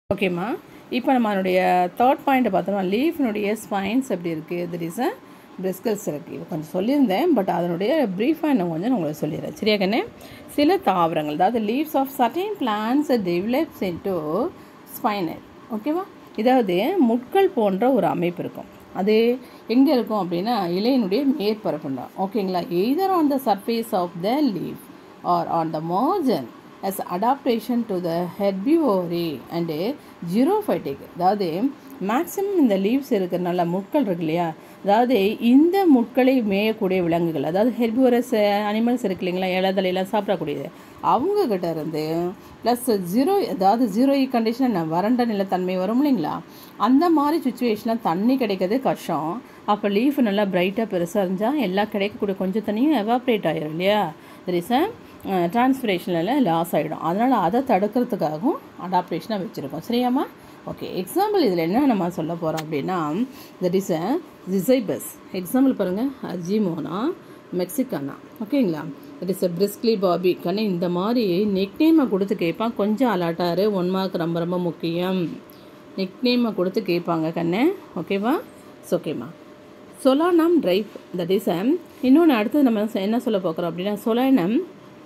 ஓகேம்மா இப்போ நம்ம அதனுடைய தேர்ட் பாயிண்ட் பார்த்தோம்னா லீஃபினுடைய ஸ்பைன்ஸ் எப்படி இருக்குது தெர் இஸ் அ பிரிஸ்கல்ஸ் இருக்குது இது கொஞ்சம் சொல்லியிருந்தேன் பட் அதனுடைய ப்ரீஃபாக இன்னும் கொஞ்சம் நான் உங்களுக்கு சொல்லிடுறேன் சரியா கண்ணே சில தாவரங்கள் அதாவது leaves of certain plants develops into spinal ஓகேவா இதாவது முட்கள் போன்ற ஒரு அமைப்பு இருக்கும் அது எங்கே இருக்கும் அப்படின்னா இலையினுடைய மேற்பரப்பு தான் ஓகேங்களா either on the surface of the leaf or on the margin as adaptation to the herbivory and xerophytic அதாவது மேக்ஸிமம் இந்த லீவ்ஸ் இருக்கிறனால முட்கள் இருக்கு இல்லையா அதாவது இந்த முட்களை மேயக்கூடிய விலங்குகள் அதாவது ஹெர்பிவரஸ் அனிமல்ஸ் இருக்கு இல்லைங்களா இலதலையெல்லாம் சாப்பிடக்கூடியது அவங்க கிட்ட இருந்து ப்ளஸ் ஜீரோ அதாவது ஜீரோ கண்டிஷன் வறண்ட நிலத்தன்மை வரும் இல்லைங்களா அந்த மாதிரி சுச்சுவேஷனில் தண்ணி கிடைக்கிறது கஷ்டம் அப்போ லீஃப் நல்லா பிரைட்டாக பெருசாக இருந்தால் எல்லாம் கிடைக்கக்கூடிய கொஞ்சம் தண்ணியும் எவாப்ரேட் ஆயிரும் இல்லையா தெர் இஸ் டிரான்ஸ்பிரேஷனில் லாஸ் ஆகிடும் அதனால் அதை தடுக்கிறதுக்காகவும் அடாப்டேஷனாக வச்சுருக்கோம் சரியாம்மா ஓகே எக்ஸாம்பிள் இதில் என்ன நம்ம சொல்ல போகிறோம் அப்படின்னா that is a Zizyphus example பாருங்கள் அஜிமோனா மெக்சிகானா ஓகேங்களா that is a prickly poppy கண்ணு இந்த மாதிரி நெக்நேமை கொடுத்து கேட்பான் கொஞ்சம் அலாட்டாரு ஒன் மார்க் ரொம்ப ரொம்ப முக்கியம் நெக்நேமை கொடுத்து கேட்பாங்க கண்ணு ஓகேவா ஓகேம்மா சொலானம் ட்ரைப் தட் இஸ் இன்னொன்று அடுத்தது நம்ம என்ன சொல்ல போகிறோம் அப்படின்னா சொலானம்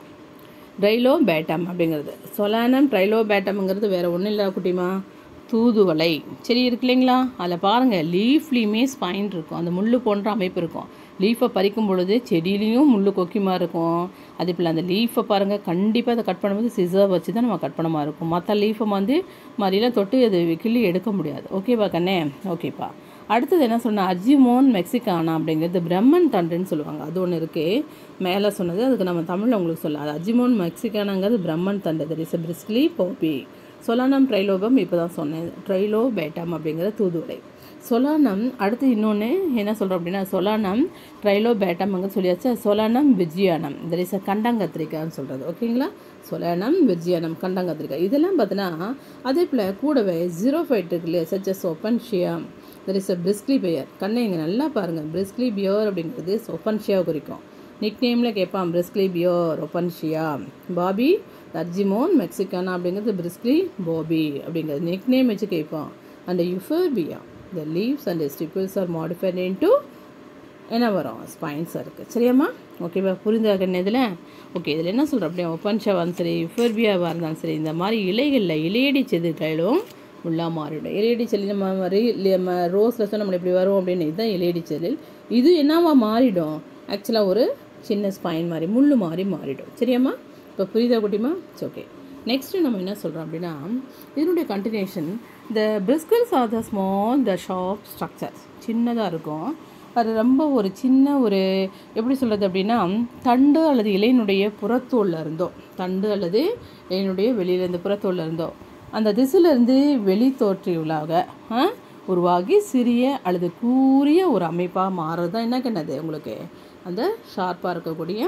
ட்ரைலோ பேட்டம் அப்படிங்கிறது சொலானம் ட்ரைலோ பேட்டம்ங்கிறது வேறு ஒன்றும் இல்லை குட்டிமா தூதுவளை சரி இருக்கு இல்லைங்களா அதில் பாருங்கள் லீஃப்லேயுமே ஸ்பைன் இருக்கும் அந்த முள் போன்ற அமைப்பு இருக்கும் லீஃபை பறிக்கும் பொழுது செடியிலையும் முள் கொக்கிமா இருக்கும் அதே போல் அந்த லீஃபை பாருங்கள் கண்டிப்பாக அதை கட் பண்ணும்போது சிசர் வச்சு தான் நம்ம கட் பண்ண மாதிரி இருக்கும் மற்ற லீஃபை வந்து மாதிரிலாம் தொட்டு அது கிள்ளி எடுக்க முடியாது ஓகேவா கண்ணே ஓகேப்பா அடுத்தது என்ன சொன்னால் அஜிமோன் மெக்சிகானா அப்படிங்கிறது பிரம்மன் தண்டுன்னு சொல்லுவாங்க அது ஒன்று இருக்குது மேலே சொன்னது அதுக்கு நம்ம தமிழில் உங்களுக்கு சொல்ல அது அஜிமோன் மெக்சிகானாங்கிறது பிரம்மன் தண்டு தட் இஸ் பிரிஸ்க்லி போப்பி சொலானம் ட்ரைலோபம் இப்போ தான் சொன்னேன் ட்ரைலோ பேட்டம் அப்படிங்கிற தூதுவளை சொலானம் அடுத்து இன்னொன்று என்ன சொல்கிறோம் அப்படின்னா சொலானம் ட்ரைலோ பேட்டம்ங்க சொல்லியாச்சு சொலானம் விஜயானம் தட் இஸ் அ கண்டங்கத்திரிக்கான்னு சொல்கிறது ஓகேங்களா சொலானம் விஜயானம் கண்டங்கத்திரிக்காய் இதெல்லாம் பார்த்தீங்கன்னா அதே போல் கூடவே ஜீரோ ஃபைட் இருக்கு இல்லையா சச்சஸ் ஓப்பன் ஷியாம் that is a prickly pear கண்ணை இங்கே நல்லா பாருங்கள் பிரிஸ்க்லி பியர் அப்படிங்கிறது ஒப்பன்ஷியாவை குறிக்கும் நிக் நேமில் கேட்பான் பிரிஸ்க்லி பியோர் ஒப்பன்ஷியா பாபி தர்ஜிமோன் மெக்சிகானா அப்படிங்கிறது பிரிஸ்க்லி பாபி அப்படிங்கிறது நிக் நேம் வச்சு கேட்பான் and Euphorbia the leaves and stipules are modified into என்ன வரும் ஸ்பைன்ஸ் இருக்குது சரியாம்மா ஓகேவா புரிஞ்சாக இதில் ஓகே இதில் என்ன சொல்கிறோம் அப்படியே ஒப்பன்ஷாவாக சரி யுஃபர்பியாவாக இருந்தாலும் சரி இந்த மாதிரி இலைகளில் இலையடி செதுக்களும் உள்ளாக மாறிடும் இலையடி செல்லில் நம்ம மாதிரி நம்ம ரோஸில் சொன்னால் நம்ம இப்படி வரும் அப்படின்னு இதுதான் இலையடி செல்லில் இது என்னவா மாறிடும் ஆக்சுவலாக ஒரு சின்ன ஸ்பைன் மாதிரி முள் மாதிரி மாறிடும் சரியாம்மா இப்போ புரியுதா குட்டிமா இட்ஸ் ஓகே நெக்ஸ்ட்டு நம்ம என்ன சொல்கிறோம் அப்படின்னா இதனுடைய continuation the prickles are the small the sharp structures சின்னதாக இருக்கும் அது ரொம்ப ஒரு சின்ன ஒரு எப்படி சொல்கிறது அப்படின்னா தண்டு அல்லது இலையினுடைய புறத்தோலில் இருந்தோ தண்டு அல்லது இலையினுடைய வெளியிலேருந்து புறத்தோலில் இருந்தோ அந்த திசையிலேருந்து வெளி தோற்றியுள்ளாக உருவாகி சிறிய அல்லது கூறிய ஒரு அமைப்பாக மாறுறது தான் என்ன கண்ணது உங்களுக்கு அந்த ஷார்ப்பாக இருக்கக்கூடிய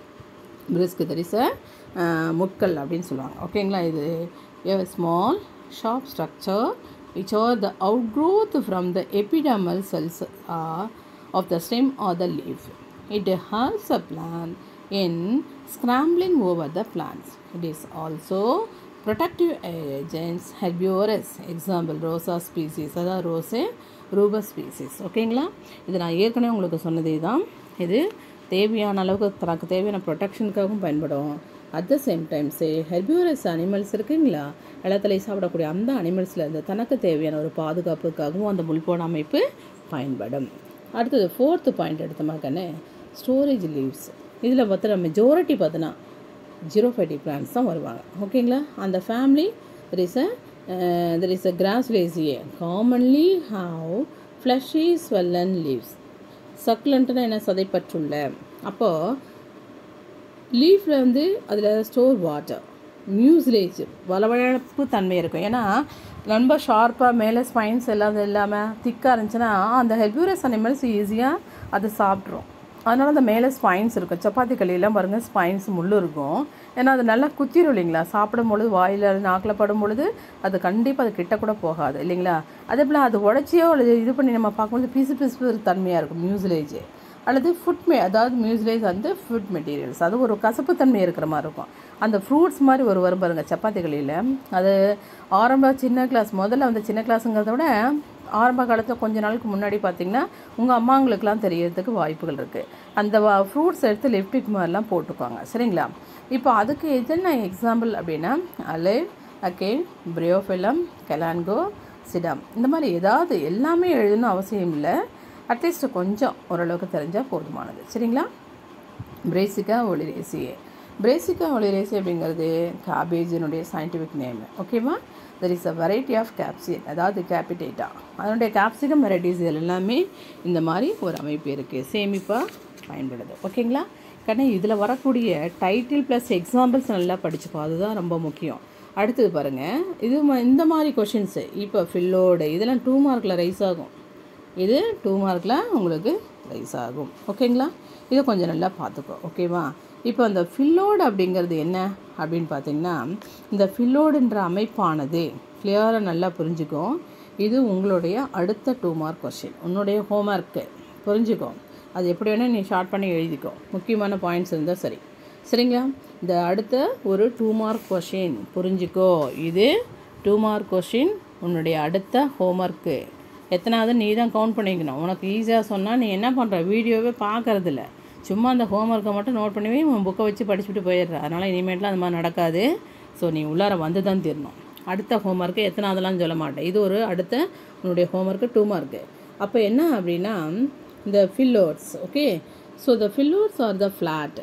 பிரிஸ்க் தரிச முட்கள் அப்படின்னு சொல்லுவாங்க ஓகேங்களா இது small sharp structure which are the outgrowth from the epidermal cells of the stem or the leaf it helps a plant in scrambling over the plants it is also protective agents herbivorous example Rosa species அதாவது ரோஸே ரூபஸ் species ஓகேங்களா இது நான் ஏற்கனவே உங்களுக்கு சொன்னதே தான் இது தேவையான அளவுக்கு தனக்கு தேவையான ப்ரொடெக்ஷனுக்காகவும் பயன்படும் at the same times herbivorous animals இருக்குங்களா இளத்தலை சாப்பிடக்கூடிய அந்த அனிமல்ஸில் இருந்து தனக்கு தேவையான ஒரு பாதுகாப்புக்காகவும் அந்த முள்போன அமைப்பு பயன்படும் அடுத்தது ஃபோர்த்து பாயிண்ட் எடுத்தோமாக்கண்ணே ஸ்டோரேஜ் லீவ்ஸ் இதில் பார்த்தா மெஜாரிட்டி பார்த்தோன்னா ஜீரோ ஃபைட்டி பிளான்ஸ் தான் வருவாங்க ஓகேங்களா அந்த family there is a there is a Crassulaceae commonly have fleshy swollen leaves சக்லண்ட்டுனா என்ன சதைப்பற்றுள்ள அப்போது லீஃபில் வந்து அதில் ஸ்டோர் வாட்டர் மியூசிலேஜ் வளவழப்பு தன்மை இருக்கும் ஏன்னா ரொம்ப ஷார்ப்பாக மேலே ஸ்பைன்ஸ் எல்லாம் இல்லாமல் திக்காக இருந்துச்சுன்னா அந்த ஹெல்பியூரஸ் அனிமல்ஸ் ஈஸியாக அதை சாப்பிட்ரும் அதனால் அந்த மேலே ஸ்பைன்ஸ் இருக்கும் சப்பாத்தி களியெல்லாம் பாருங்கள் ஸ்பைன்ஸ் முள் இருக்கும் ஏன்னா அது நல்லா குத்திரும் இல்லைங்களா சாப்பிடும் பொழுது வாயில் நாக்கில் படும் பொழுது அது கண்டிப்பாக அது கிட்ட கூட போகாது இல்லைங்களா அதே போல் அது உடச்சியோ அல்லது இது பண்ணி நம்ம பார்க்கும்போது பிசு பிசு தன்மையாக இருக்கும் மியூசிலேஜ் அல்லது ஃபுட் மே அதாவது மியூஸ்லேஸ் வந்து ஃபுட் மெட்டீரியல்ஸ் அது ஒரு கசப்புத்தன்மை இருக்கிற மாதிரி இருக்கும் அந்த ஃப்ரூட்ஸ் மாதிரி ஒரு வரும் பாருங்க சப்பாத்தி களியில் அது ஆரம்ப சின்ன கிளாஸ் முதல்ல வந்து சின்ன கிளாஸுங்கிறத விட ஆரம்ப காலத்தில் கொஞ்ச நாளுக்கு முன்னாடி பார்த்தீங்கன்னா உங்கள் அம்மாங்களுக்கெல்லாம் தெரியறதுக்கு வாய்ப்புகள் இருக்குது அந்த ஃப்ரூட்ஸ் எடுத்து லிப்டிக் மாதிரிலாம் போட்டுக்குவாங்க சரிங்களா இப்போ அதுக்கு எதுனா எக்ஸாம்பிள் அப்படின்னா அலைவ் அகெயின் பிரியோஃபிலம் கெலான்கோ சிடாம் இந்த மாதிரி ஏதாவது எல்லாமே எழுதணும் அவசியம் இல்லை அட்லீஸ்ட் கொஞ்சம் ஓரளவுக்கு தெரிஞ்சால் போதுமானது சரிங்களா பிரேசிக்கா ஒளிரேசியே பிரேசிக்கா ஒளிரேசி அப்படிங்கிறது காபேஜினுடைய சயின்டிஃபிக் நேம் ஓகேவா there is a variety of கேப்சியன் அதாவது கேபிடேட்டா அதனுடைய கேப்சிகம் வெரைட்டிஸ் எல்லாமே இந்த மாதிரி ஒரு அமைப்பு இருக்குது சேமிப்பாக பயன்படுது ஓகேங்களா கண்ணே இதில் வரக்கூடிய டைட்டில் ப்ளஸ் எக்ஸாம்பிள்ஸ் நல்லா படிச்சுப்போம் அதுதான் ரொம்ப முக்கியம் அடுத்தது பாருங்கள் இது ம- இந்த மாதிரி கொஷின்ஸு இப்போ ஃபில்லோடு இதெல்லாம் டூ மார்க்கில் ரைஸ் ஆகும் இது டூ மார்க்கில் உங்களுக்கு ரைஸ் ஆகும் ஓகேங்களா இதை கொஞ்சம் நல்லா பார்த்துக்கோ ஓகேவா இப்போ அந்த ஃபில்லோடு அப்படிங்கிறது என்ன அப்படின்னு பார்த்தீங்கன்னா இந்த ஃபில்லோடுன்ற அமைப்பானது கிளியராக நல்லா புரிஞ்சுக்கும் இது உங்களுடைய அடுத்த டூ மார்க் கொஸ்டின் உன்னுடைய ஹோம்ஒர்க்கு புரிஞ்சுக்கோ அது எப்படி வேணால் நீ ஷார்ட் பண்ணி எழுதிக்கோ முக்கியமான பாயிண்ட்ஸ் இருந்தால் சரி சரிங்களா இந்த அடுத்த ஒரு டூ மார்க் கொஷின் புரிஞ்சுக்கோ இது டூ மார்க் கொஷின் உன்னுடைய அடுத்த ஹோம்ஒர்க்கு எத்தனாவது நீ தான் கவுண்ட் பண்ணிக்கணும் உனக்கு ஈஸியாக சொன்னால் நீ என்ன பண்ணுற வீடியோவே பார்க்கறதில்ல சும்மா அந்த ஹோம்ஒர்க்கை மட்டும் நோட் பண்ணி உன் புக்கை வச்சு படிச்சுட்டு போயிடுற அதனால் இனிமேட்லாம் அந்த மாதிரி நடக்காது ஸோ நீ உள்ளார வந்து தான் தீரணும் அடுத்த ஹோம்ஒர்க்கு எத்தனாவதுலாம் சொல்ல மாட்டேன் இது ஒரு அடுத்த உன்னுடைய ஹோம்ஒர்க்கு டூ மார்க்கு அப்போ என்ன அப்படின்னா இந்த phyllodes okay so the phyllodes are the flat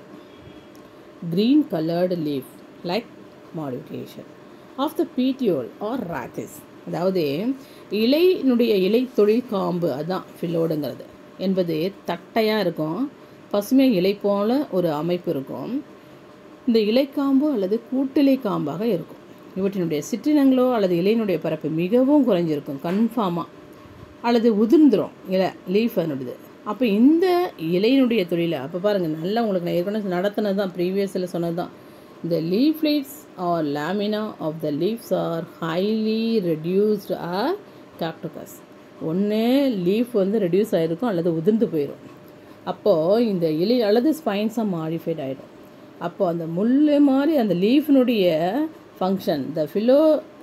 green colored leaf like modification of the petiole or rachis அதாவது இலையினுடைய இலை தொழில் காம்பு அதான் ஃபில்லோடுங்கிறது என்பது தட்டையாக இருக்கும் பசுமை இலை போல ஒரு அமைப்பு இருக்கும் இந்த இலைக்காம்பு அல்லது கூட்டிலை காம்பாக இருக்கும் இவற்றினுடைய சிற்றினங்களோ அல்லது இலையினுடைய பரப்பு மிகவும் குறைஞ்சிருக்கும் கன்ஃபார்மாக அல்லது உதிர்ந்துரும் இலை லீஃப் அதனுடையது அப்போ இந்த இலையினுடைய தொழிலை அப்போ பாருங்கள் நல்லா உங்களுக்கு நான் ஏற்கனவே நடத்தினது தான் ப்ரீவியஸில் சொன்னது தான் இந்த leaflets are lamina of the leaves are highly reduced are கேப்டகஸ் ஒன்று லீஃப் வந்து ரெடியூஸ் ஆகிருக்கும் அல்லது உதிர்ந்து போயிடும் அப்போது இந்த இலை அல்லது ஸ்பைன்ஸாக மாடிஃபைட் ஆகிடும் அப்போ அந்த முள் மாதிரி அந்த லீஃபினுடைய function the phyllo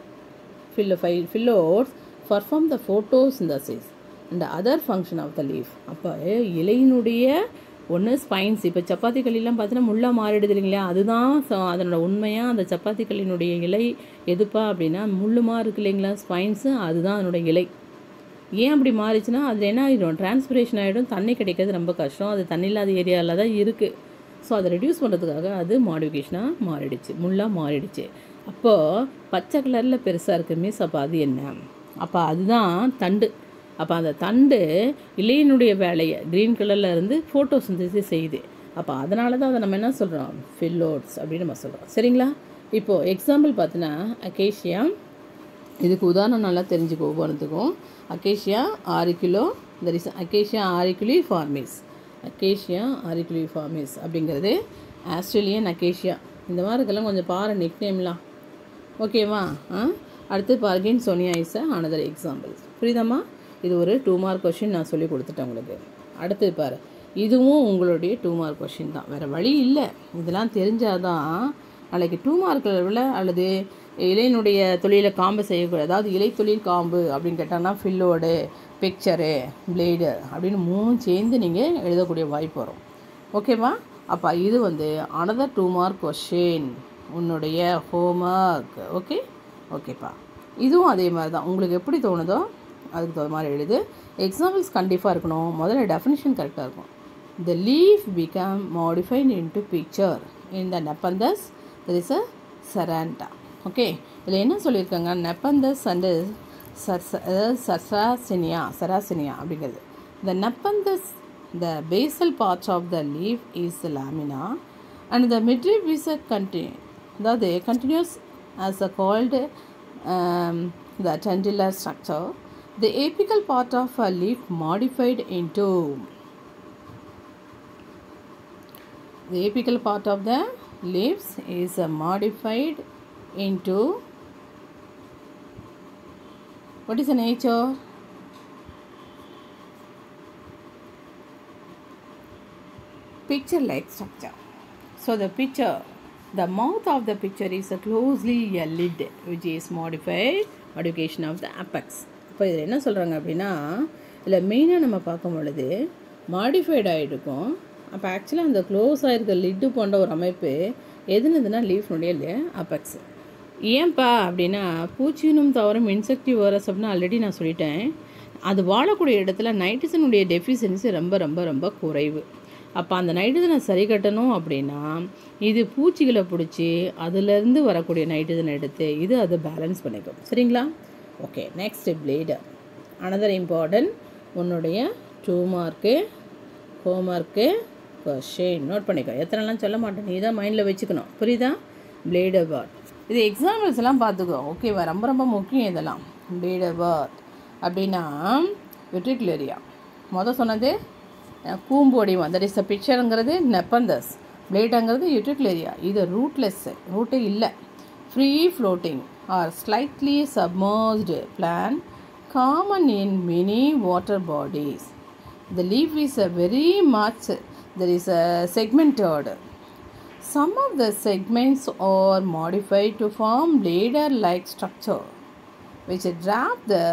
philo phyllodes perform the photosynthesis and the other function of the leaf அப்போ இலையினுடைய ஒன்று ஸ்பைன்ஸ் இப்போ சப்பாத்தி களிலாம் பார்த்தீங்கன்னா முள்ளாக மாறிடுது இல்லைங்களா அதுதான் ச- அதனோட உண்மையாக அந்த சப்பாத்தி களினுடைய இலை எதுப்பா அப்படின்னா முள்ளுமா இருக்கு இல்லைங்களா ஸ்பைன்ஸு அதுதான் அதனோட இலை ஏன் அப்படி மாறிச்சுன்னா அதில் என்ன ஆகிடும் டிரான்ஸ்பிரேஷன் ஆகிடும் தண்ணி கிடைக்கிறது ரொம்ப கஷ்டம் அது தண்ணி இல்லாத ஏரியாவில் தான் இருக்குது ஸோ அதை ரெடியூஸ் பண்ணுறதுக்காக அது மாடிஃபிகேஷனாக மாறிடுச்சு முள்ளாக மாறிடுச்சு அப்போது பச்சை கலரில் பெருசாக இருக்கு மிஸ் அப்போ அது என்ன அப்போ அதுதான் தண்டு அப்போ அந்த தண்டு இலையினுடைய வேலையை க்ரீன் கலரில் இருந்து ஃபோட்டோ செய்யுது அப்போ அதனால தான் அதை நம்ம என்ன சொல்கிறோம் ஃபில்லோட்ஸ் அப்படின்னு நம்ம சொல்கிறோம் சரிங்களா இப்போது எக்ஸாம்பிள் பார்த்தீங்கன்னா அகேஷியா இதுக்கு உதாரணம் நல்லா தெரிஞ்சுக்கோ ஒவ்வொன்றுத்துக்கும் அக்கேஷியா ஆறு கிலோ that is Acacia auriculiformis Acacia auriculiformis அப்படிங்கிறது ஆஸ்திரேலியன் அக்கேஷியா இந்த மாதிரி இருக்கலாம் கொஞ்சம் பாரு நிக் நேம்லாம் ஓகேவா ஆ அடுத்து Parkinsonia is another example புரியுதாம்மா இது ஒரு டூ மார்க் கொஷின் நான் சொல்லி கொடுத்துட்டேன் உங்களுக்கு அடுத்தது பாரு இதுவும் உங்களுடைய டூ மார்க் கொஷின் தான் வேறு வழி இல்லை இதெல்லாம் தெரிஞ்சாதான் நாளைக்கு டூ மார்க்கில் அல்லது இலையினுடைய தொழிலை காம்பு செய்யக்கூடாது அதாவது இலை தொழில் காம்பு அப்படின்னு கேட்டாங்கன்னா ஃபில்லோடு பிக்சரு பிளேடு அப்படின்னு மூணும் சேர்ந்து நீங்கள் எழுதக்கூடிய வாய்ப்பு வரும் ஓகேவா அப்போ இது வந்து அனதர் டூ மார்க் கொஷின் உன்னுடைய ஹோம்ஒர்க் ஓகே ஓகேப்பா இதுவும் அதே மாதிரி தான் உங்களுக்கு எப்படி தோணுதோ அதுக்கு தகுந்த மாதிரி எழுது எக்ஸாம்பிள்ஸ் கண்டிப்பாக இருக்கணும் முதல்ல டெஃபினிஷன் கரெக்டாக இருக்கும் the leaf become modified into picture in the nepenthes there is a seranta okay இதில் என்ன சொல்லியிருக்காங்க நெப்பந்தஸ் அண்டு சர்சாசினியா சராசினியா அப்படிங்கிறது the nepenthes the basal part of the leaf is the lamina and the midrib is a continu அதாவது continuous as a called um, the tendular structure the apical part of a leaf modified into the apical part of the leaves is uh, modified into what is the nature picture-like structure. So the picture, the mouth of the picture is a closely a lid which is modified modification of the apex. இப்போ இதில் என்ன சொல்கிறாங்க அப்படின்னா இதில் மெயினாக நம்ம பார்க்கும் பொழுது மாடிஃபைட் ஆகிருக்கும் அப்போ ஆக்சுவலாக அந்த க்ளோஸ் ஆகிருக்க லிட்டு போன்ற ஒரு அமைப்பு எதுனதுன்னா லீஃப்னுடைய அபெக்ஸ் ஏன்பா அப்படின்னா பூச்சினும் தவறும் இன்செக்டிவரஸ் அப்படின்னு ஆல்ரெடி நான் சொல்லிட்டேன் அது வாழக்கூடிய இடத்துல நைட்ரஜனுடைய டெஃபிஷியன்சி ரொம்ப ரொம்ப ரொம்ப குறைவு அப்போ அந்த நைட்ரஜனை சரி கட்டணும் அப்படின்னா இது பூச்சிகளை பிடிச்சி அதுலேருந்து வரக்கூடிய நைட்ரஜனை எடுத்து இது அதை பேலன்ஸ் பண்ணிக்கும் சரிங்களா okay next blade another important உன்னுடைய two mark homework question note பண்ணிக்கோ எத்தனைலாம் சொல்ல மாட்டேன் நீ தான் மைண்டில் வச்சுக்கணும் புரியுதா பிளேட் அபார்ட் இது எக்ஸாம்பிள்ஸ் எல்லாம் பார்த்துக்கோ ஓகேவா ரொம்ப ரொம்ப முக்கியம் இதெல்லாம் பிளேட் அபார்ட் அப்படின்னா வெட்ரிகுலேரியா மொதல் சொன்னது கூம்போடிவம் தட் இஸ் அ பிக்சருங்கிறது நெப்பந்தஸ் பிளேடுங்கிறது யூட்ரிகுலேரியா இது ரூட்லெஸ் ரூட்டே இல்லை free floating or slightly submersed plant common in many water bodies The leaf is a very much there is a segmented. Some of the segments are modified to form ladder-like structure, which drop the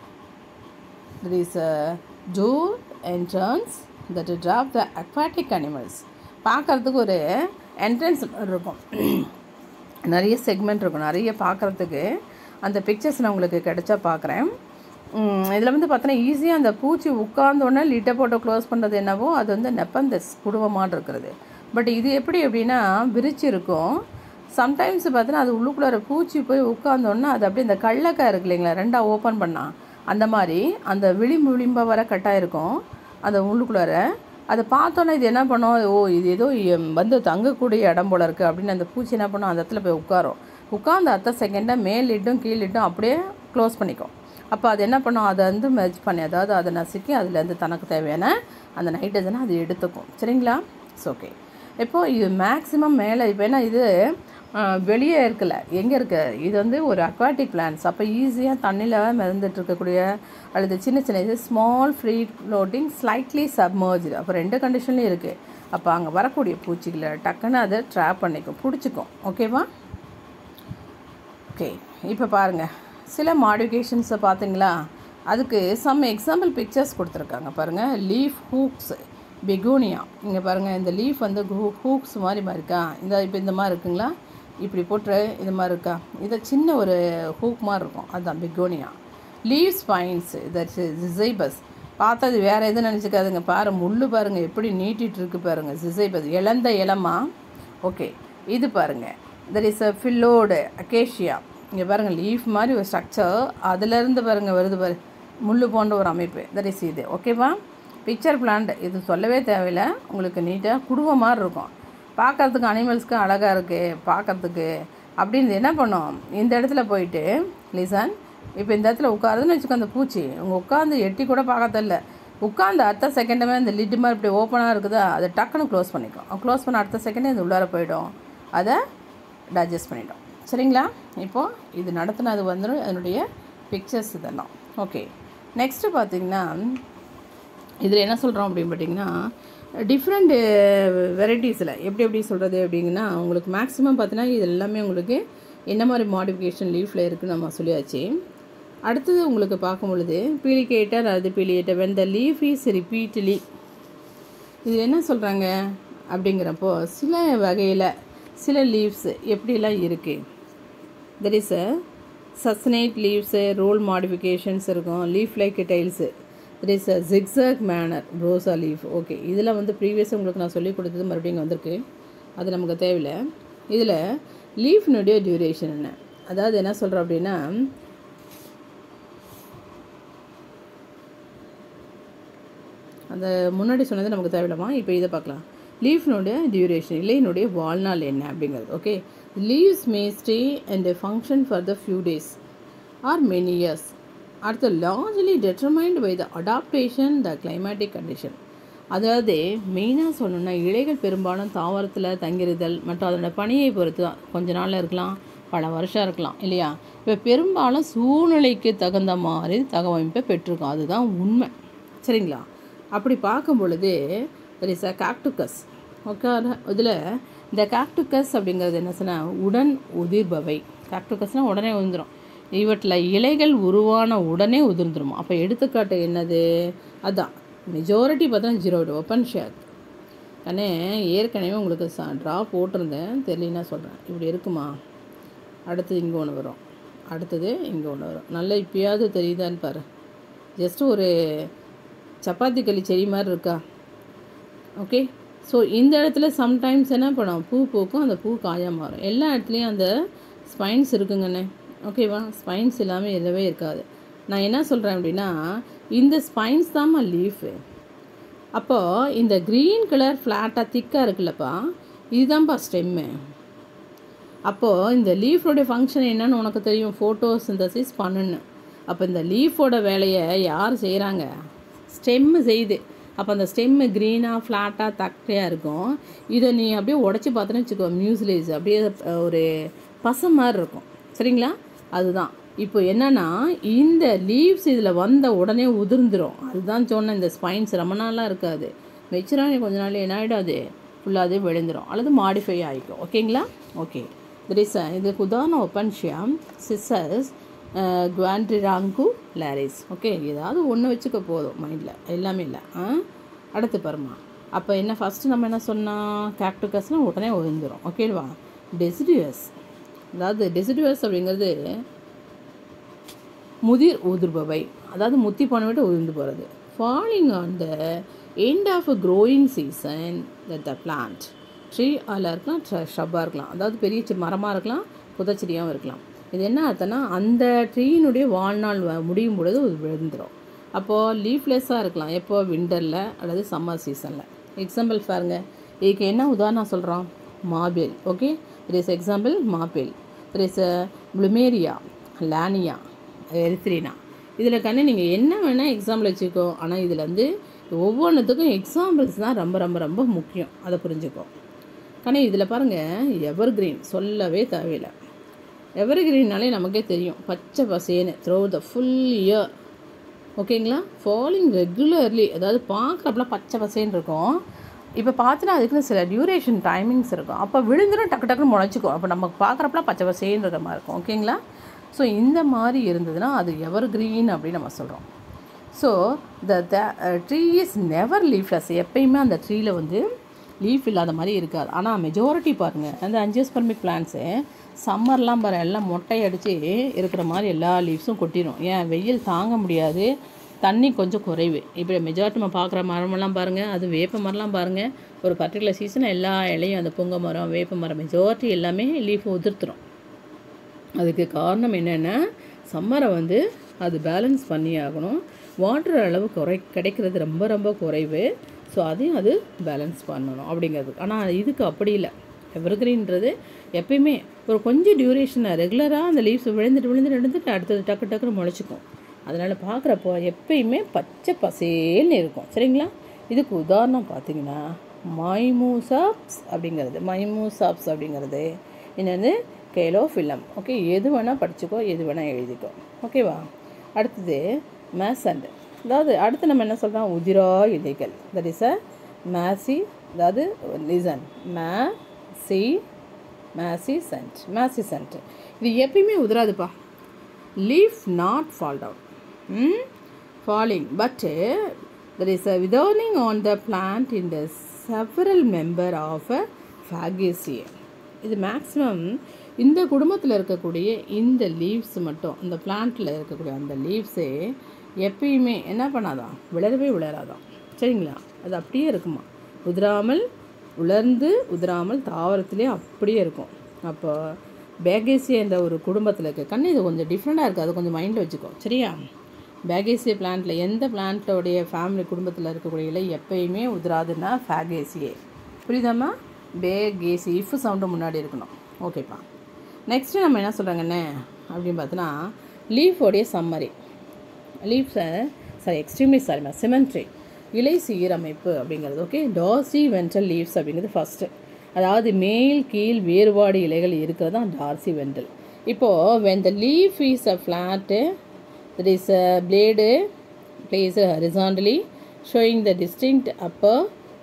there is a door entrance that drop the aquatic animals. பார்க்கறதுக்கு ஒரு entrance இருக்கும் நிறைய segment இருக்கும் நிறைய பார்க்குறதுக்கு அந்த pictures நான் உங்களுக்கு கிடைச்சா பார்க்குறேன் இதில் வந்து பார்த்தோன்னா ஈஸியாக அந்த பூச்சி உட்கார்ந்தோடனே லிட்டை போட்டு க்ளோஸ் பண்ணுறது என்னவோ அது வந்து நெப்பந்தஸ் குடும்பமாக இருக்கிறது பட் இது எப்படி அப்படின்னா விரிச்சு இருக்கும் சம்டைம்ஸ் பார்த்தோன்னா அது உள்ளுக்குள்ளார பூச்சி போய் உட்கார்ந்தோன்னே அது அப்படியே இந்த கள்ளக்காய் இருக்கு இல்லைங்களா ரெண்டாக ஓப்பன் பண்ணால் அந்த மாதிரி அந்த விளிம்பு விளிம்பாக வர கட்டாக இருக்கும் அந்த உள்ளுக்குள்ளார அதை பார்த்தோன்னே இது என்ன பண்ணும் ஓ இது ஏதோ வந்து தங்கக்கூடிய இடம் போல இருக்குது அப்படின்னு அந்த பூச்சி என்ன பண்ணும் அந்த இடத்துல போய் உட்காரும் உட்காந்து அத்தை செகண்டாக மேல் லிட்டும் கீழ் லிட்டும் அப்படியே க்ளோஸ் பண்ணிக்கும் அப்போ அது என்ன பண்ணும் அதை வந்து மெர்ஜ் பண்ணி அதாவது அதை நசுக்கி அதுலேருந்து தனக்கு தேவையான அந்த நைட்ரஜனை அது எடுத்துக்கும் சரிங்களா இட்ஸ் ஓகே இப்போது இது மேக்ஸிமம் மேலே இப்போ என்ன இது வெளியே இருக்கல எங்கே இருக்கு இது வந்து ஒரு அக்வாட்டிக் பிளான்ஸ் அப்போ ஈஸியாக தண்ணியில் மிதந்துட்டு இருக்கக்கூடிய அல்லது சின்ன சின்ன இது small free floating slightly submerge அப்போ ரெண்டு கண்டிஷன்லையும் இருக்குது அப்போ அங்கே வரக்கூடிய பூச்சிகளை டக்குன்னு அதை ட்ராப் பண்ணிக்கும் பிடிச்சிக்கும் ஓகேவா ஓகே இப்போ பாருங்கள் சில மாடிஃபிகேஷன்ஸை பார்த்தீங்களா அதுக்கு சம் எக்ஸாம்பிள் பிக்சர்ஸ் கொடுத்துருக்காங்க பாருங்கள் லீஃப் ஹூக்ஸ் பெகோனியா இங்கே பாருங்கள் இந்த லீஃப் வந்து ஹூ ஹூக்ஸ் மாதிரி மாதிரி இருக்கா இந்த இப்போ இந்த மாதிரி இருக்குங்களா இப்படி போட்டு இது மாதிரி இருக்கா இதை சின்ன ஒரு ஹூக் மாதிரி இருக்கும் அதுதான் Begonia leaf spines that's Zizyphus பார்த்தது வேறு எதுவும் நினச்சிக்காதுங்க பாரு முள்ளு பாருங்கள் எப்படி நீட்டிகிட்டு இருக்கு பாருங்கள் ஜிசைபஸ் இழந்த இளமா ஓகே இது பாருங்கள் that is a phyllode acacia இங்கே பாருங்கள் லீஃப் மாதிரி ஒரு ஸ்ட்ரக்சர் அதுலேருந்து பாருங்கள் வருது பாரு முள் போன்ற ஒரு அமைப்பு தட் இஸ் இது ஓகேவா பிக்சர் பிளான்ட் இது சொல்லவே தேவையில்லை உங்களுக்கு நீட்டாக குடும்பம் மாதிரி இருக்கும் பார்க்குறதுக்கு அனிமல்ஸ்க்கு அழகாக இருக்குது பார்க்குறதுக்கு அப்படின்னு என்ன பண்ணும் இந்த இடத்துல போயிட்டு லிசன் இப்போ இந்த இடத்துல உட்காருதுன்னு வச்சுக்கோ அந்த பூச்சி உங்கள் உட்காந்து எட்டி கூட பார்க்கறதில்ல உட்காந்து அடுத்த செகண்டுமே இந்த லிட்டு மாதிரி இப்படி ஓப்பனாக இருக்குதா அதை டக்குன்னு க்ளோஸ் பண்ணிக்கும் க்ளோஸ் பண்ண அடுத்த செகண்டே இது உள்ளார போயிடும் அதை டைஜஸ்ட் பண்ணிட்டோம் சரிங்களா இப்போது இது நடத்தினது வந்துடும் அதனுடைய பிக்சர்ஸ் இதெல்லாம் ஓகே நெக்ஸ்ட்டு பார்த்திங்கன்னா இதில் என்ன சொல்கிறோம் அப்படின்னு பார்த்தீங்கன்னா டிஃப்ரெண்ட்டு வெரைட்டிஸில் எப்படி எப்படி சொல்கிறது அப்படிங்கன்னா உங்களுக்கு மேக்ஸிமம் பார்த்தீங்கன்னா இது எல்லாமே உங்களுக்கு என்ன மாதிரி மாடிஃபிகேஷன் லீஃபில் இருக்குன்னு நம்ம சொல்லியாச்சு அடுத்தது உங்களுக்கு பார்க்கும் பொழுது பீலிகேட்டர் அது பீலிகேட்டர் when the leaf is repeatedly இது என்ன சொல்கிறாங்க அப்படிங்கிறப்போ சில வகையில் சில லீவ்ஸ் எப்படிலாம் இருக்குது தெர் இஸ் அ சஸ்னேட் லீவ்ஸு ரோல் மாடிஃபிகேஷன்ஸ் இருக்கும் leaf like tiles there is a zigzag manner Rosa leaf okay இதில் வந்து ப்ரீவியஸ் உங்களுக்கு நான் சொல்லி கொடுத்தது மறுபடியும் இங்கே வந்திருக்கு அது நமக்கு தேவையில்லை இதில் லீஃப்னுடைய டியூரேஷன் என்ன அதாவது என்ன சொல்கிறோம் அப்படின்னா அந்த முன்னாடி சொன்னது நமக்கு தேவையில்லாமா இப்போ இதை பார்க்கலாம் லீஃப்னுடைய டியூரேஷன் இலையினுடைய வாழ்நாள் என்ன அப்படிங்கிறது okay leaves may stay and function for the few days or many years அடுத்து largely determined by the adaptation the climatic condition அதாவது மெயினாக சொல்லணும்னா இலைகள் பெரும்பாலும் தாவரத்தில் தங்கிருதல் மற்றும் அதோட பணியை பொறுத்து தான் கொஞ்ச நாளில் இருக்கலாம் பல வருஷம் இருக்கலாம் இல்லையா இப்போ பெரும்பாலும் சூழ்நிலைக்கு தகுந்த மாதிரி தகவமைப்பை பெற்றிருக்கோம் அதுதான் உண்மை சரிங்களா அப்படி பார்க்கும் பொழுது there is a caducous okay இதில் இந்த காக்டுக்கஸ் அப்படிங்கிறது என்ன சொன்னால் உடன் உதிர்பவை காக்டுக்கஸ்னால் உடனே உதிர்ந்துடும் இவற்றில் இலைகள் உருவான உடனே உதிர்ந்துடும் அப்போ எடுத்துக்காட்டு என்னது அதான் மெஜாரிட்டி பார்த்தா ஜீரோ ஓப்பன் ஷேக் அண்ணே ஏற்கனவே உங்களுக்கு சா ட்ரா போட்டிருந்தேன் தெரியலனா சொல்கிறேன் இப்படி இருக்குமா அடுத்தது இங்கே ஒன்று வரும் அடுத்தது இங்கே ஒன்று வரும் நல்லா இப்பயாவது தெரியுதான்னு பாரு ஜஸ்ட் ஒரு சப்பாத்தி களி செடி மாதிரி இருக்கா ஓகே ஸோ இந்த இடத்துல சம்டைம்ஸ் என்ன பண்ணும் பூ பூக்கும் அந்த பூ காயாக மாறும் எல்லா இடத்துலையும் அந்த ஸ்பைன்ஸ் இருக்குங்கண்ணே ஓகேவா ஸ்பைன்ஸ் இல்லாமல் எதுவே இருக்காது நான் என்ன சொல்கிறேன் அப்படின்னா இந்த ஸ்பைன்ஸ் தாம்மா லீஃபு அப்போது இந்த க்ரீன் கலர் ஃப்ளாட்டாக திக்காக இருக்குல்லப்பா இதுதான்ப்பா ஸ்டெம்மு அப்போது இந்த லீஃபோடைய ஃபங்க்ஷன் என்னன்னு உனக்கு தெரியும் ஃபோட்டோ சிந்தசிஸ் பண்ணணும் அப்போ இந்த லீஃபோட வேலையை யார் செய்கிறாங்க ஸ்டெம்மு செய்யுது அப்போ அந்த ஸ்டெம்மு க்ரீனாக ஃப்ளாட்டாக தக்கையாக இருக்கும் இதை நீ அப்படியே உடச்சி பார்த்தோன்னு வச்சுக்கோ மியூசிலேஜ் அப்படியே ஒரு பசை மாதிரி இருக்கும் சரிங்களா அதுதான் இப்போ என்னன்னா இந்த லீவ்ஸ் இதில் வந்த உடனே உதிர்ந்துடும் அதுதான் சொன்னேன் இந்த ஸ்பைன்ஸ் ரொம்ப நாளாக இருக்காது மெச்சுரானி கொஞ்ச நாள் என்ன ஆகிடாது ஃபுல்லாக அது விழுந்துடும் அல்லது மாடிஃபை ஆகிக்கும் ஓகேங்களா ஓகே திஸ் இதுக்கு உதாரணம் ஒப்பன்ஷியம் சிசர்ஸ் குவான்ட்ரிராங்கு லாரிஸ் ஓகே ஏதாவது ஒன்று வச்சுக்க போதும் மைண்டில் எல்லாமே இல்லை ஆ அடுத்து பாருமா அப்போ என்ன ஃபஸ்ட்டு நம்ம என்ன சொன்னால் கேக்டுக்கஸ்னால் உடனே விழுந்துடும் ஓகேவா டெசிடியஸ் அதாவது டெசிடியஸ் அப்படிங்கிறது முதிர் உதிர்பவை அதாவது முத்தி போன விட்டு உதிர்ந்து போகிறது falling on the end of a growing season that the plant tree அதில் இருக்கலாம் ஷப்பாக இருக்கலாம் அதாவது பெரிய சி மரமாக இருக்கலாம் புதச்செடியாகவும் இருக்கலாம் இது என்ன அர்த்தம்னா அந்த ட்ரீனுடைய வாழ்நாள் வ- முடியும் பொழுது அது விழுந்துடும் அப்போது லீஃப்லெஸ்ஸாக இருக்கலாம் எப்போ விண்டரில் அல்லது சம்மர் சீசனில் எக்ஸாம்பிள் பாருங்க இதுக்கு என்ன உதாரணம் சொல்கிறோம் maple okay it is example maple it is Plumeria லானியா எரித்ரினா இதில் கண்ணு நீங்கள் என்ன வேணால் எக்ஸாம்பிள் வச்சுக்கோ ஆனால் இதில் வந்து ஒவ்வொன்றுத்துக்கும் எக்ஸாம்பிள்ஸ் தான் ரொம்ப ரொம்ப ரொம்ப முக்கியம் அதை புரிஞ்சுக்கோ கண்ணு இதில் பாருங்கள் எவர் கிரீன் சொல்லவே தேவையில்லை எவர் கிரீன்னாலே நமக்கே தெரியும் பச்சை பசேன்னு த்ரோ த ஃபுல் இயர் ஓகேங்களா ஃபாலிங் ரெகுலர்லி அதாவது பார்க்குறப்பலாம் பச்சை பசேன்னு இருக்கும் இப்போ பார்த்துனா அதுக்குன்னு சில டியூரேஷன் டைமிங்ஸ் இருக்கும் அப்போ விழுந்துடும் டக்கு டக்குன்னு முளைச்சிக்கும் அப்போ நம்ம பார்க்குறப்பலாம் பச்சை பசேன்னு இருக்கிற மாதிரி இருக்கும் ஓகேங்களா ஸோ இந்த மாதிரி இருந்ததுன்னா அது எவர் கிரீன் அப்படின்னு நம்ம சொல்கிறோம் so the the tree is never leafless எப்பயுமே அந்த ட்ரீயில் வந்து லீஃப் இல்லாத மாதிரி இருக்காது ஆனால் மெஜாரிட்டி பாருங்கள் அந்த அஞ்சியோஸ்பர்மிக் பிளான்ட்ஸு சம்மர்லாம் பாரு எல்லாம் மொட்டை அடித்து இருக்கிற மாதிரி எல்லா லீவ்ஸும் கொட்டிடும் ஏன் வெயில் தாங்க முடியாது தண்ணி கொஞ்சம் குறைவு இப்போ மெஜாரிட்டி நம்ம பார்க்குற மரமெல்லாம் பாருங்கள் அது வேப்ப மரம்லாம் பாருங்கள் ஒரு பர்டிகுலர் சீசன் எல்லா இலையும் அந்த புங்க மரம் வேப்ப மரம் மெஜாரிட்டி எல்லாமே லீஃப் உதிர்த்துரும் அதுக்கு காரணம் என்னென்னா சம்மரை வந்து அது பேலன்ஸ் பண்ணி ஆகணும் வாட்டர் அளவு குறை கிடைக்கிறது ரொம்ப ரொம்ப குறைவு ஸோ அதையும் அது பேலன்ஸ் பண்ணணும் அப்படிங்கிறது ஆனால் இதுக்கு அப்படி இல்லை எவர்கிரீன்றது எப்பயுமே ஒரு கொஞ்சம் டியூரேஷனை ரெகுலராக அந்த லீவ்ஸ் விழுந்துட்டு விழுந்துட்டு விழுந்துட்டு அடுத்தது டக்கு டக்குன்னு முளைச்சிக்கும் அதனால் பார்க்குறப்போ எப்பயுமே பச்சை பசேல்னு இருக்கும் சரிங்களா இதுக்கு உதாரணம் பார்த்தீங்கன்னா மைமூசாப்ஸ் அப்படிங்கிறது மைமூசாப்ஸ் அப்படிங்கிறது என்னது கேலோஃபிலம் ஓகே எது வேணால் படிச்சுக்கோ எது வேணால் எழுதிக்கோ ஓகேவா அடுத்தது மேசண்ட் அதாவது அடுத்து நம்ம என்ன சொல்கிறோம் உதிரா இலைகள் தட் இஸ் அ மேசி அதாவது லிசன் மே சி மேசி சென்ட் மேசி சென்ட் இது எப்பயுமே உதிராதுப்பா leaf not fall down falling but uh, there is a withering on the plant in the several member of a Fabaceae இது மேக்ஸிமம் இந்த குடும்பத்தில் இருக்கக்கூடிய இந்த லீவ்ஸ் மட்டும் இந்த பிளான்ட்டில் இருக்கக்கூடிய அந்த லீவ்ஸே எப்பயுமே என்ன பண்ணாதான் விளரவே விளராதான் சரிங்களா அது அப்படியே இருக்குமா உதிராமல் உலர்ந்து உதிராமல் தாவரத்திலே அப்படியே இருக்கும் அப்போ பேகேசி என்ற ஒரு குடும்பத்தில் இருக்க கண்ணு இது கொஞ்சம் டிஃப்ரெண்ட்டாக இருக்குது அது கொஞ்சம் மைண்டில் வச்சுக்கோ சரியா பேகேசிய பிளான்ட்டில் எந்த பிளான்ட்டோடைய ஃபேமிலி குடும்பத்தில் இருக்கக்கூடிய இலை எப்பயுமே உதிராதுன்னா ஃபேகேசியே புரியுதாம்மா பேகேசி இஃப் சவுண்டு முன்னாடி இருக்கணும் ஓகேப்பா நெக்ஸ்ட்டு நம்ம என்ன சொல்கிறாங்கண்ணே அப்படின்னு பார்த்தோன்னா லீஃபோடைய சம்மரி லீஃப்ஸை சாரி எக்ஸ்ட்ரீம்லி சாரிம்மா சிமெண்ட்ரி இலை சீரமைப்பு அப்படிங்கிறது ஓகே டார்சி வென்ட்ரல் லீவ்ஸ் அப்படிங்கிறது ஃபஸ்ட்டு அதாவது மேல் கீழ் வேறுபாடு இலைகள் இருக்கிறது தான் டார்சி வென்ட்ரல் இப்போது when the leaf is a flat that is a blade placed horizontally showing the distinct upper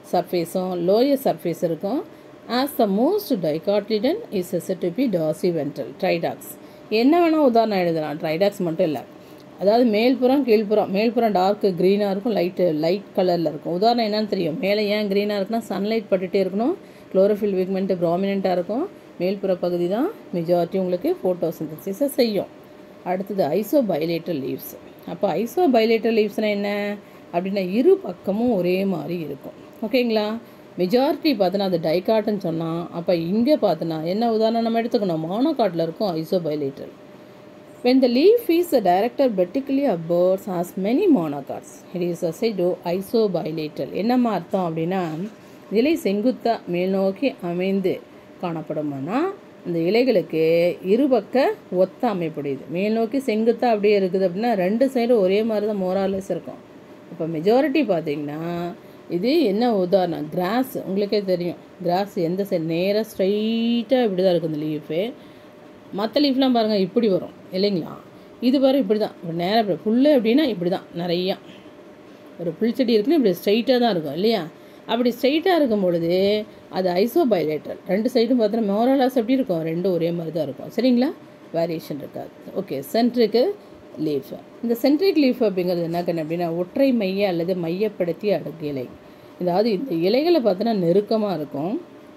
சர்ஃபேஸும் லோயர் சர்ஃபேஸ் இருக்கும் as the most dicotyledon is said to be dorsiventral Tridax என்ன வேணால் உதாரணம் எழுதலாம் Tridax மட்டும் இல்லை அதாவது மேல்புறம் கீழ்ப்புறம் மேல்புறம் டார்க் க்ரீனாக இருக்கும் லைட்டு லைட் கலரில் இருக்கும் உதாரணம் என்னன்னு தெரியும் மேலே ஏன் க்ரீனாக இருக்குன்னா சன்லைட் பட்டுகிட்டே இருக்கணும் குளோரோஃபில் பிக்மெண்ட் ப்ராமினெண்ட்டாக இருக்கும் மேல்புற பகுதி தான் மெஜாரிட்டி உங்களுக்கு ஃபோட்டோசிந்தசிஸை செய்யும் அடுத்தது ஐசோ பைலேட்டர் லீவ்ஸ் அப்போ ஐசோ பைலேட்டர் லீவ்ஸ்னால் என்ன அப்படின்னா இரு பக்கமும் ஒரே மாதிரி இருக்கும் ஓகேங்களா மெஜாரிட்டி பார்த்தோன்னா அது டைகாட்னு சொன்னால் அப்போ இங்கே பார்த்தோன்னா என்ன உதாரணம் நம்ம எடுத்துக்கணும் மோனோகாட்டில் இருக்கும் isobilateral When the leaf is directed vertically upwards has many monocots. It is a pseudo isobilateral. என்னம்மா அர்த்தம் அப்படின்னா இலை செங்குத்தா மேல் நோக்கி அமைந்து காணப்படுமானா இந்த இலைகளுக்கு இருபக்க ஒத்த அமைப்புடையது மேல் நோக்கி செங்குத்தா அப்படியே இருக்குது அப்படின்னா ரெண்டு சைடும் ஒரே மாதிரி தான் மோராலஸ் இருக்கும் இப்போ மெஜாரிட்டி பார்த்தீங்கன்னா இது என்ன உதாரணம் கிராஸ் உங்களுக்கே தெரியும் கிராஸ் எந்த சைடு நேராக ஸ்ட்ரைட்டாக இப்படி தான் இருக்கும் இந்த லீஃபு மற்ற லீஃப்லாம் பாருங்கள் இப்படி வரும் இல்லைங்களா இது பாரு இப்படி தான் இப்போ நேராக இப்படி புல்லு எப்படின்னா இப்படி தான் நிறையா ஒரு புல்செடி இருக்குன்னு இப்படி ஸ்ட்ரைட்டாக தான் இருக்கும் இல்லையா அப்படி ஸ்ட்ரைட்டாக இருக்கும் பொழுது அது ஐசோபைலேட்டர் ரெண்டு சைடும் பார்த்தோன்னா மோரலாஸ் எப்படி இருக்கும் ரெண்டும் ஒரே மாதிரி தான் இருக்கும் சரிங்களா வேரியேஷன் இருக்காது ஓகே சென்ட்ருக்கு லீஃப் இந்த சென்ட்ரிக் லீஃப் அப்படிங்கிறது என்ன கண்ணு அப்படின்னா ஒற்றை மைய அல்லது மையப்படுத்திய அடுக்கு இலை அதாவது இந்த இலைகளை பார்த்தோன்னா நெருக்கமாக இருக்கும்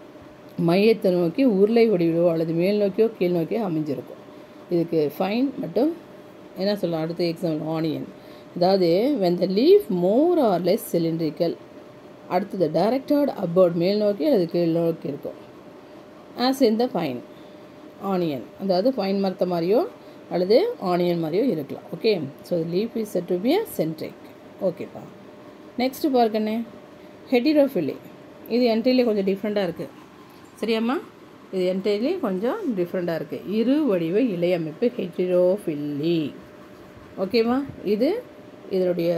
மையத்தை நோக்கி உருளை வடிவிலோ அல்லது மேல் நோக்கியோ கீழ் நோக்கியோ அமைஞ்சிருக்கும் இதுக்கு ஃபைன் மட்டும் என்ன சொல்லலாம் அடுத்த எக்ஸாம்பிள் ஆனியன் அதாவது when the leaf more or less cylindrical அடுத்தது டைரக்டட் அபவுட் மேல் நோக்கி அல்லது கீழ் நோக்கி இருக்கும் as in the pine onion அதாவது ஃபைன் மரத்த மாதிரியோ அல்லது ஆனியன் மாதிரியோ இருக்கலாம் okay so leaf is said to be a centric ஓகேப்பா நெக்ஸ்ட்டு பார்க்கண்ணே ஹெட்டிரோஃபிலி இது என்டையிலே கொஞ்சம் டிஃப்ரெண்ட்டாக இருக்குது சரியாம்மா இது என்டையிலே கொஞ்சம் டிஃப்ரெண்ட்டாக இருக்குது இரு வடிவ இலை அமைப்பு ஹெட்டிரோஃபில்லி ஓகேவா இது இதனுடைய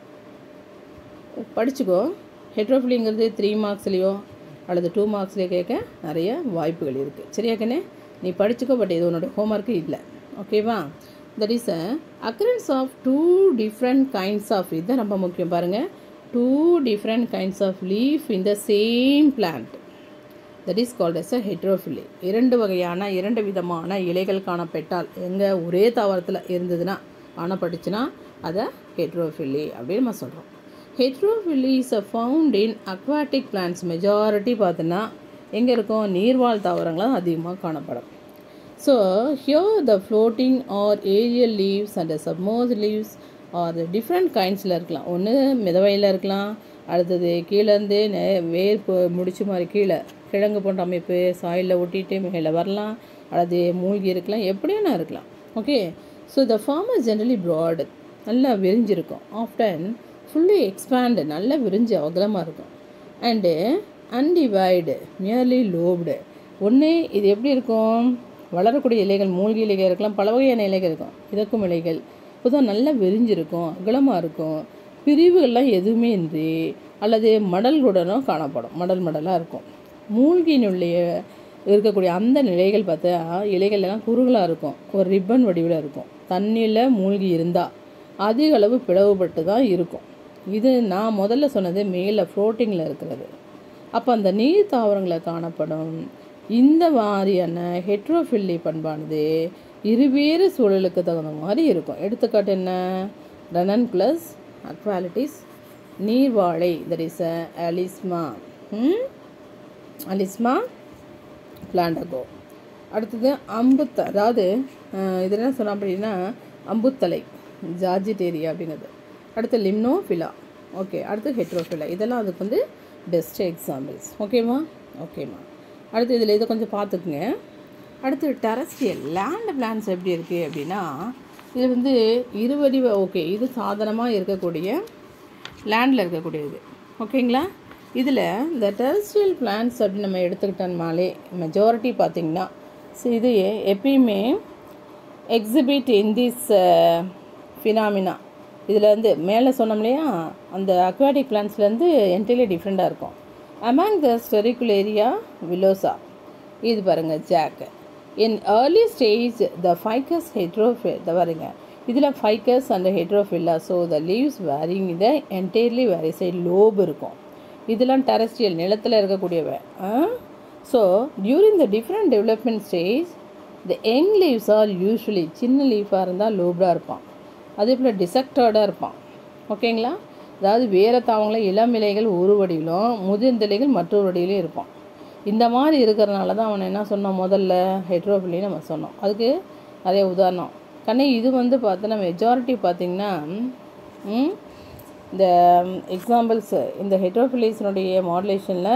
படிச்சுக்கோ ஹெட்ரோஃபிலிங்கிறது த்ரீ மார்க்ஸ்லேயோ அல்லது டூ மார்க்ஸ்லேயோ கேட்க நிறைய வாய்ப்புகள் இருக்குது சரியா கண்ணே நீ படிச்சுக்கோ பட் இது உன்னோட ஹோம்ஒர்க்கு இல்லை ஓகேவா that is a occurrence of two different kinds of இதுதான் ரொம்ப முக்கியம் பாருங்கள் two different kinds of leaf in the same plant that is called as a heterophylly இரண்டு வகையான இரண்டு விதமான இலைகள் காணப்பட்டால் எங்கே ஒரே தாவரத்தில் இருந்ததுன்னா காணப்பட்டுச்சுன்னா அதை ஹெட்ரோஃபிலி அப்படின்னு நம்ம சொல்கிறோம் heterophylly is a found in aquatic plants majority பார்த்தோன்னா எங்கே இருக்கும் நீர்வாழ் தாவரங்கள் அதிகமாக காணப்படும் so here the floating or aerial leaves and submerse leaves are different கைண்ட்ஸில் இருக்கலாம் ஒன்று மிதவையில் இருக்கலாம் அடுத்தது கீழேருந்து நெ வேர் பு- முடிச்சு மாதிரி கீழே கிழங்கு போன்ற அமைப்பு சாயிலில் ஒட்டிட்டு மேலே வரலாம் அல்லது மூழ்கி இருக்கலாம் எப்படியும் இருக்கலாம் okay so the former generally broad நல்லா விரிஞ்சிருக்கும் ஆஃப்டன் ஃபுல்லி எக்ஸ்பேண்டு நல்லா விரிஞ்சு அகலமாக இருக்கும் அண்டு அன்டிவைடு மியர்லி லோப்டு ஒன்று இது எப்படி இருக்கும் வளரக்கூடிய இலைகள் மூலிகை இலைகள் இருக்கலாம் பல வகையான இலைகள் இருக்கும் இதற்கும் இலைகள் பொதுவாக நல்லா விரிஞ்சிருக்கும் அகலமாக இருக்கும் பிரிவுகள்லாம் எதுவுமே இன்றி அல்லது மடல்களுடனும் காணப்படும் மடல் மடலாக இருக்கும் மூழ்கினுடைய இருக்கக்கூடிய அந்த நிலைகள் பார்த்தா இலைகள் எல்லாம் குறுகலாக இருக்கும் ஒரு ரிப்பன் வடிவில் இருக்கும் தண்ணியில் மூழ்கி இருந்தால் அதிக அளவு பிளவுபட்டு தான் இருக்கும் இது நான் முதல்ல சொன்னது மேலே ஃப்ளோட்டிங்கில் இருக்கிறது அப்போ அந்த நீர் தாவரங்களில் காணப்படும் இந்த மாதிரியான ஹெட்ரோஃபில்லி பண்பானது இருவேறு சூழலுக்கு தகுந்த மாதிரி இருக்கும் எடுத்துக்காட்டு என்ன ரனன் ப்ளஸ் அக்வாலிட்டிஸ் நீர்வாழை that is Alisma Alisma Plantago அடுத்தது அம்புத்த அதாவது அஹ், இது என்ன சொன்னோம் அப்படின்னா அம்புத்தலை ஜார்ஜிடேரியா அப்படிங்கிறது அடுத்து லிம்னோஃபிலா ஓகே அடுத்து ஹெட்ரோஃபிலா இதெல்லாம் அதுக்கு வந்து பெஸ்ட் எக்ஸாம்பிள்ஸ் ஓகேவா ஓகேம்மா அடுத்து இதில் இதை கொஞ்சம் பார்த்துக்குங்க அடுத்து டெரஸ்ட்ரியல் லேண்ட் பிளான்ஸ் எப்படி இருக்குது அப்படின்னா இது வந்து இருவடி ஓகே இது சாதாரணமாக இருக்கக்கூடிய லேண்டில் இருக்கக்கூடியது ஓகேங்களா இதில் இந்த டெரஸ்ட்ரியல் பிளான்ஸ் அப்படின்னு நம்ம எடுத்துக்கிட்டோம்னாலே மெஜாரிட்டி பார்த்திங்கன்னா ஸோ இது எப்பயுமே எக்ஸிபிட் இன் திஸ் ஃபினாமினா இதில் வந்து மேலே சொன்னோம் இல்லையா அந்த அக்வாட்டிக் பிளான்ஸ்லேருந்து என்டைலி டிஃப்ரெண்ட்டாக இருக்கும் அமாங் த ஸ்டெரிகுலேரியா விலோசா இது பாருங்கள் jack in early stage the Ficus ஹெட்ரோஃபி இதை பாருங்க இதில் Ficus and heterophylla so the leaves varying இதை என்டையர்லி வேரி சைடு லோப் இருக்கும் இதெல்லாம் டெரஸ்ட்ரியல் நிலத்தில் இருக்கக்கூடியவை so during the different development stage the young leaves are usually சின்ன லீஃபாக இருந்தால் லோப்டாக இருப்பான் அதே போல் டிசெக்டர்டாக இருப்பான் ஓகேங்களா அதாவது வேறு தாவங்கள இளம் இலைகள் ஒரு வடிவிலும் முதிர்ந்த இலைகள் மற்றொரு வடிவிலும் இருப்பான் இந்த மாதிரி இருக்கிறனால தான் அவனை என்ன சொன்னோம் முதல்ல ஹெட்ரோஃபிலி நம்ம சொன்னோம் அதுக்கு நிறைய உதாரணம் கண்ணே இது வந்து பார்த்தோன்னா மெஜாரிட்டி பார்த்திங்கன்னா ம், இந்த எக்ஸாம்பிள்ஸ் இந்த ஹெட்ரோஃபிலிஸினுடைய மாடுலேஷனில்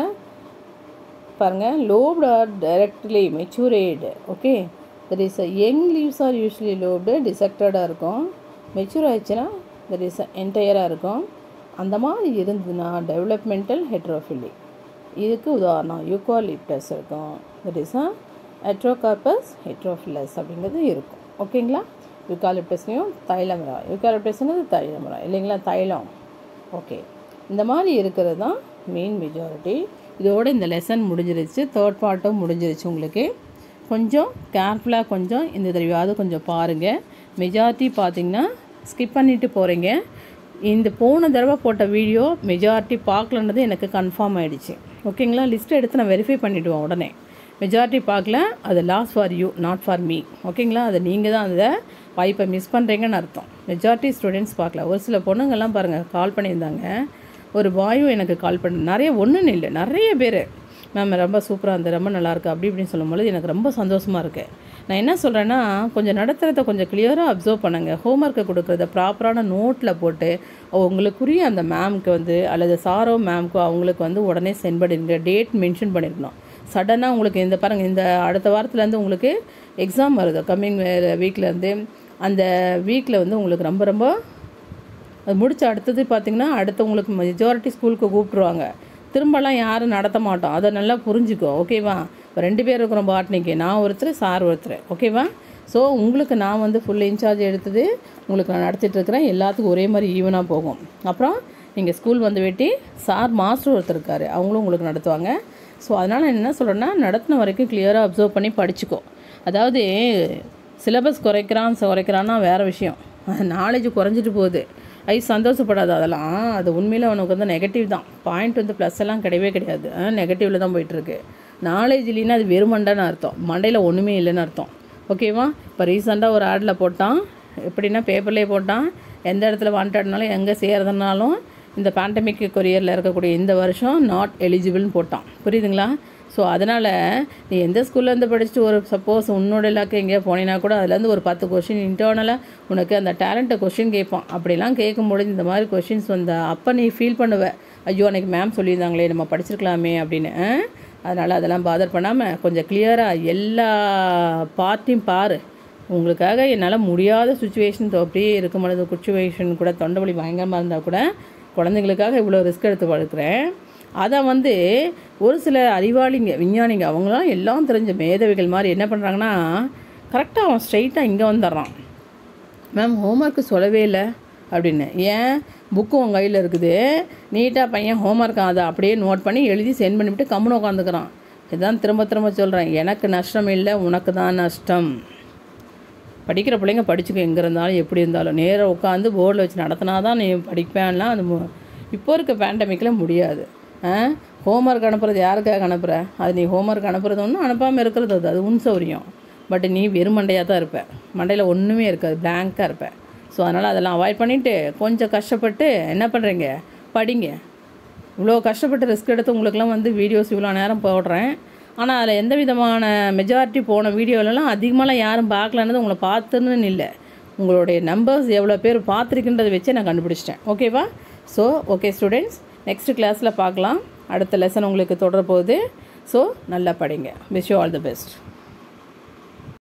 பாருங்கள் lobed or directly matured okay that is young leaves are usually lobed டிசெக்டடாக இருக்கும் மெச்சூர் ஆயிடுச்சுன்னா தட் இஸ் என்டையராக இருக்கும் அந்த மாதிரி இருந்ததுன்னா டெவலப்மெண்டல் ஹெட்ரோஃபிலி இதுக்கு உதாரணம் யூகாலிப்டஸ் இருக்கும் தட் இஸ் ஹெட்ரோகார்பஸ் ஹெட்ரோஃபிலஸ் அப்படிங்கிறது இருக்கும் ஓகேங்களா யூகாலிப்டஸ்லையும் தைலமரா யூகாலிப்டஸ்ங்கிறது தைலமரா இல்லைங்களா தைலம் ஓகே இந்த மாதிரி இருக்கிறது தான் மெயின் மெஜாரிட்டி இதோட இந்த லெசன் முடிஞ்சிருச்சு தேர்ட் பார்ட்டும் முடிஞ்சிருச்சு உங்களுக்கு கொஞ்சம் கேர்ஃபுல்லாக கொஞ்சம் இந்த தடவையாவது கொஞ்சம் பாருங்கள் மெஜாரிட்டி பார்த்தீங்கன்னா ஸ்கிப் பண்ணிட்டு போகிறீங்க இந்த போன தடவை போட்ட வீடியோ மெஜாரிட்டி பார்க்கலன்றது எனக்கு கன்ஃபார்ம் ஆயிடுச்சு ஓகேங்களா லிஸ்ட் எடுத்து நான் வெரிஃபை பண்ணிவிடுவேன் உடனே மெஜாரிட்டி பார்க்கல அது loss for you not for me ஓகேங்களா அது நீங்கள் தான் அதை வாய்ப்பை மிஸ் பண்ணுறீங்கன்னு அர்த்தம் மெஜாரிட்டி ஸ்டூடெண்ட்ஸ் பார்க்கல ஒரு சில பொண்ணுங்கள்லாம் பாருங்கள் கால் பண்ணியிருந்தாங்க ஒரு பாயும் எனக்கு கால் பண்ண நிறைய ஒன்றுன்னு இல்லை நிறைய பேர் மேம் ரொம்ப சூப்பராக இருந்தது ரொம்ப நல்லா இருக்கு அப்படி இப்படின்னு சொல்லும்போது எனக்கு ரொம்ப சந்தோஷமாக இருக்குது நான் என்ன சொல்கிறேன்னா கொஞ்சம் நடத்துகிறத கொஞ்சம் கிளியராக அப்சர்வ் பண்ணுங்கள் ஹோம்ஒர்க்கை கொடுக்குறத ப்ராப்பரான நோட்டில் போட்டு உங்களுக்குரிய அந்த மேம்க்கு வந்து அல்லது சாரோ மேம்க்கோ அவங்களுக்கு வந்து உடனே சென்ட் பண்ணிடுங்க டேட் மென்ஷன் பண்ணியிருக்கணும் சடனாக உங்களுக்கு இந்த பாருங்கள் இந்த அடுத்த வாரத்துலேருந்து உங்களுக்கு எக்ஸாம் வருது கம்மிங் வீக்லேருந்து அந்த வீக்கில் வந்து உங்களுக்கு ரொம்ப ரொம்ப அது முடிச்ச அடுத்தது பார்த்திங்கன்னா அடுத்து உங்களுக்கு மெஜாரிட்டி ஸ்கூலுக்கு கூப்பிட்ருவாங்க திரும்பலாம் யாரும் நடத்த மாட்டோம் அதை நல்லா புரிஞ்சுக்கோ ஓகேவா இப்போ ரெண்டு பேர் இருக்கிறோம் பாட்னிக்கு நான் ஒருத்தர் சார் ஒருத்தர் ஓகேவா ஸோ உங்களுக்கு நான் வந்து ஃபுல் இன்சார்ஜ் எடுத்தது உங்களுக்கு நான் நடத்திட்டு இருக்கிறேன் எல்லாத்துக்கும் ஒரே மாதிரி ஈவனாக போகும் அப்புறம் நீங்கள் ஸ்கூல் வந்து வெட்டி சார் மாஸ்டர் ஒருத்தர் இருக்கார் அவங்களும் உங்களுக்கு நடத்துவாங்க ஸோ அதனால் என்ன சொல்கிறேன்னா நடத்தின வரைக்கும் கிளியராக அப்சர்வ் பண்ணி படிச்சுக்கோ அதாவது சிலபஸ் குறைக்கிறான் குறைக்கிறான்னா வேறு விஷயம் நாலேஜ் குறைஞ்சிட்டு போகுது ஐ சந்தோஷப்படாது அதெல்லாம் அது உண்மையில் அவனுக்கு வந்து நெகட்டிவ் தான் பாயிண்ட் வந்து ப்ளஸ் எல்லாம் கிடையவே கிடையாது நெகட்டிவில் தான் போயிட்டுருக்கு நாலேஜ் இல்லைன்னா அது வெறும் மண்டைன்னு அர்த்தம் மண்டையில் ஒன்றுமே இல்லைன்னு அர்த்தம் ஓகேவா இப்போ ரீசெண்டாக ஒரு ஆடில் போட்டான் எப்படின்னா பேப்பர்லேயே போட்டான் எந்த இடத்துல வாண்டட்னாலும் எங்கே செய்கிறதுனாலும் இந்த பேண்டமிக் கொரியரில் இருக்கக்கூடிய இந்த வருஷம் நாட் எலிஜிபிள்னு போட்டான் புரியுதுங்களா ஸோ அதனால் நீ எந்த ஸ்கூல்லேருந்து படிச்சுட்டு ஒரு சப்போஸ் உன்னோட இலாக்கு எங்கேயோ போனீங்கன்னா கூட அதுலேருந்து ஒரு பத்து கொஷின் இன்டர்னலாக உனக்கு அந்த டேலண்ட்டை கொஷின் கேட்பான் அப்படிலாம் கேட்கும்பொழுது இந்த மாதிரி கொஷின்ஸ் வந்தால் அப்போ நீ ஃபீல் பண்ணுவ ஐயோ அன்றைக்கி மேம் சொல்லியிருந்தாங்களே நம்ம படிச்சிருக்கலாமே அப்படின்னு அதனால் அதெல்லாம் பாதர் பண்ணாமல் கொஞ்சம் கிளியராக எல்லா பார்ட்டியும் பாரு உங்களுக்காக என்னால் முடியாத சுச்சுவேஷன் அப்படியே இருக்கும் பொழுது சுச்சுவேஷன் கூட தொண்டை வலி பயங்கரமாக இருந்தால் கூட குழந்தைங்களுக்காக இவ்வளோ ரிஸ்க் எடுத்து வளர்க்குறேன் அதை வந்து ஒரு சில அறிவாளிங்க விஞ்ஞானிங்க அவங்களாம் எல்லாம் தெரிஞ்ச மேதவிகள் மாதிரி என்ன பண்ணுறாங்கன்னா கரெக்டாக அவன் ஸ்ட்ரைட்டாக இங்கே வந்துடுறான் மேம் ஹோம்ஒர்க்கு சொல்லவே இல்லை அப்படின்னு ஏன் புக்கு உன் கையில் இருக்குது நீட்டாக பையன் ஹோம்ஒர்க் அதை அப்படியே நோட் பண்ணி எழுதி சென்ட் பண்ணிவிட்டு கம்முன்னு உட்காந்துக்கிறான் இதுதான் திரும்ப திரும்ப சொல்கிறேன் எனக்கு நஷ்டம் இல்லை உனக்கு தான் நஷ்டம் படிக்கிற பிள்ளைங்க படிச்சுக்கோ எங்கே இருந்தாலும் எப்படி இருந்தாலும் நேராக உட்காந்து போர்டில் வச்சு நடத்தினா தான் நீ படிப்பேன்லாம் அது மு- இப்போ இருக்க பேண்டமிக்கில் முடியாது ஹோம்ஒர்க் அனுப்புறது யாருக்காக அனுப்புகிற அது நீ ஹோம்ஒர்க் அனுப்புறது ஒன்றும் அனுப்பாமல் இருக்கிறது அது அது உன் சௌரியம் பட் நீ வெறும் மண்டையாக தான் இருப்ப மண்டையில் ஒன்றுமே இருக்காது பிளாங்காக இருப்ப ஸோ அதனால் அதெல்லாம் அவாய்ட் பண்ணிவிட்டு கொஞ்சம் கஷ்டப்பட்டு என்ன பண்ணுறீங்க படிங்க இவ்வளோ கஷ்டப்பட்டு ரிஸ்க் எடுத்து உங்களுக்குலாம் வந்து வீடியோஸ் இவ்வளோ நேரம் போடுறேன் ஆனால் அதில் எந்த விதமான மெஜாரிட்டி போன வீடியோலலாம் அதிகமாகலாம் யாரும் பார்க்கலன்னது உங்களை பார்த்துன்னு இல்லை உங்களுடைய நம்பர்ஸ் எவ்வளோ பேர் பார்த்துருக்குன்றதை வச்சே நான் கண்டுபிடிச்சிட்டேன் ஓகேவா ஸோ ஓகே ஸ்டூடெண்ட்ஸ் நெக்ஸ்ட் கிளாஸில் பார்க்கலாம் அடுத்த லெசன் உங்களுக்கு தொடர போகுது ஸோ நல்லா படிங்க wish you all the best